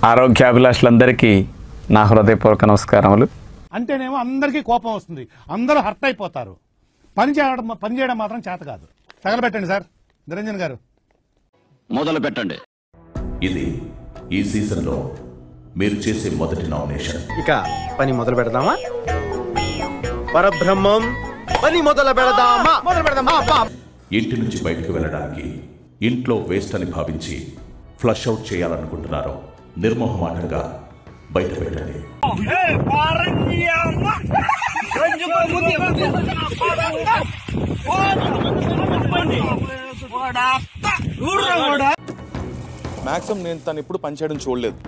ఆరోగ్యాభిలాషులందరికీ నా హృదయపూర్వక నమస్కారములు అంటేనేమో అందరికీ కోపం వస్తుంది అందరూ హర్ట్ అయిపోతారు పని చేయడం పని చేయడం మాత్రం చేత కాదు తగలబెట్టండి సార్ నిరంజన్ గారు మొదలు పెట్టండి ఇది ఈ సీజన్లో మీరు చేసే మొదటి నామినేషన్ ఇక పని మొదలు పెడదామా పరబ్రహ్మం పని మొదలు పెడదామా మొదలు పెడదామా అబ్బా. ఇంటి నుంచి బయటకు వెళ్ళడానికి ఇంట్లో వేస్ట్ అని భావించి ఫ్లష్ అవుట్ చేయాలనుకుంటున్నారో నిర్మోహమాటంగా బయట పెట్టండి మాక్సిమం నేను తను ఎప్పుడు పనిచేయడం చూడలేదు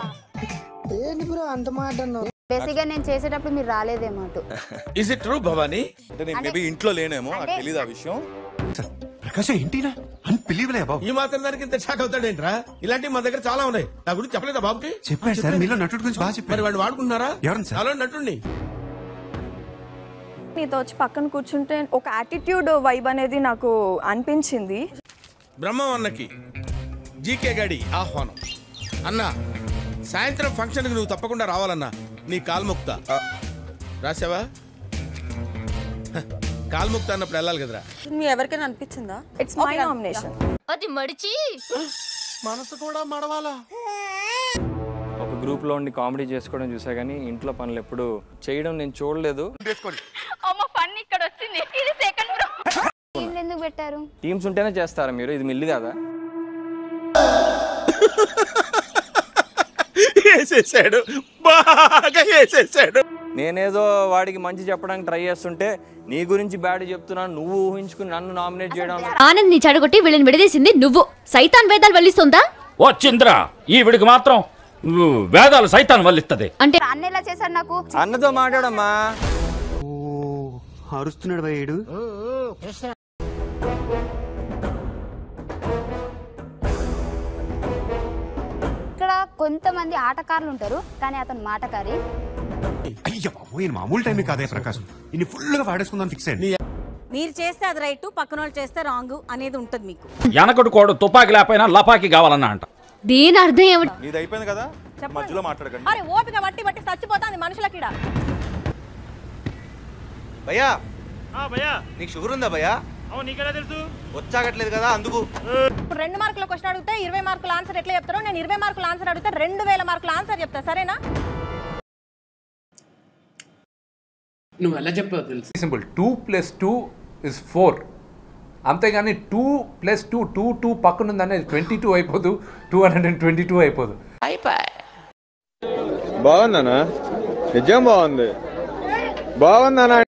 బేసిక్ గా నేను చేసేటప్పుడు మీరు రాలేదేమో అటు ఇస్ ఇట్ ట్రూ భవానీ అంటే నేను మేబీ ఇంట్లో లేనేమో నాకు తెలియదు ఆ విషయం ప్రకాశ్ ఏంటినా అన్బిలీవలే బాబు ఈ మాత్రం దానికి ఇంత షాక్ అవుతాడేంట్రా ఇలాంటివి మా దగ్గర చాలా ఉన్నాయి నా గురించి చెప్పలేదా బాబుకి చెప్పాడు సార్ మీలో నటుడు గురించి బాగా మరి చెప్పారు వాడు వాడుకుంటున్నారా ఎవరిని సార్? అలా నటుండి మీతో వచ్చి పక్కన కూర్చుంటే ఒక యాటిట్యూడ్ వైబ్ అనేది నాకు అనిపించింది బ్రహ్మం అన్నకి జీకే గడి ఆహ్వానం అన్నా సాయంత్రం ఫంక్షన్కి నువ్వు తప్పకుండా రావాలన్నా నీ కాల్ముక్త రాసావా హ, కాల్ముక్త అన్నప్పుడు వెళ్ళాలి కదరా మీ ఎవరికైనా అనిపించిందా ఇట్స్ మై నామినేషన్ అది మడిచి మనసు కూడా మడవాలా ఒక గ్రూప్లో ఉండి కామెడీ చేసుకోవడం చూసా కానీ ఇంట్లో పనులు ఎప్పుడు చేయడం నేను చూడలేదు అమ్మ ఫన్ ఇక్కడ వచ్చింది ఇది సెకండ్ ఎందుకు పెట్టారు టీమ్స్ ఉంటేనే చేస్తారా మీరు ఇది మిల్లు కదా వేసేసాడు బాగా వేసేసాడు నేనేదో వాడికి మంచి చెప్పడానికి ట్రై చేస్తుంటే నీ గురించి బ్యాడ్ చెప్తున్నాను నువ్వు ఊహించుకుని నన్ను నామినేట్ చేయడం ఆనంద్ ని చెడగొట్టి వీళ్ళని విడదీసింది నువ్వు సైతాన్ వేదాలు వల్లిస్తుందా వచ్చింద్రా ఈవిడికి మాత్రం వేదాలు సైతాన్ని వల్లిస్తుంది అంటే అన్న ఎలా చేశారు నాకు అన్నతో మాట్లాడమ్మా అరుస్తున్నాడు భయ్యుడు ఇక్కడ కొంతమంది ఆటకారులు ఉంటారు కానీ అతను మాటకారి అయ్య బాబు ఈయన మామూలు టైం కాదే ప్రకాశ్ ఇన్ని ఫుల్ గా వాడేసుకుందాం ఫిక్స్ అయ్యింది మీరు చేస్తే అది రైట్ పక్కన వాళ్ళు చేస్తే రాంగ్ అనేది ఉంటుంది మీకు వెనకడు కోడు తుపాకి లేకపోయినా లపాకి కావాలన్నా అంట దీని అర్థం ఏమిటి నీది అయిపోయింది కదా మధ్యలో మాట్లాడకండి అరే ఓపిక బట్టి బట్టి చచ్చిపోతాంది మనుషులకి ఈడ. భయ్యా నీకు షుగర్ ఉందా భయ్యా వచ్చాగట్లేదు కదా అందుకు ఇప్పుడు రెండు మార్కుల క్వశ్చన్ అడిగితే ఇరవై మార్కుల ఆన్సర్ ఎట్లా చెప్తారో నేను ఇరవై మార్కుల ఆన్సర్ అడిగితే రెండు వేల మార్కుల ఆన్సర్ చెప్తా సరేనా నువ్వు ఎలా చెప్పావు తెలుసు simple two plus two is four అంతేగాని two plus two two two పక్కన ఉందనే ట్వంటీ టూ అయిపోదు two hundred and twenty two అయిపోదు బాగుందనా నిజం బాగుంది బాగుందనా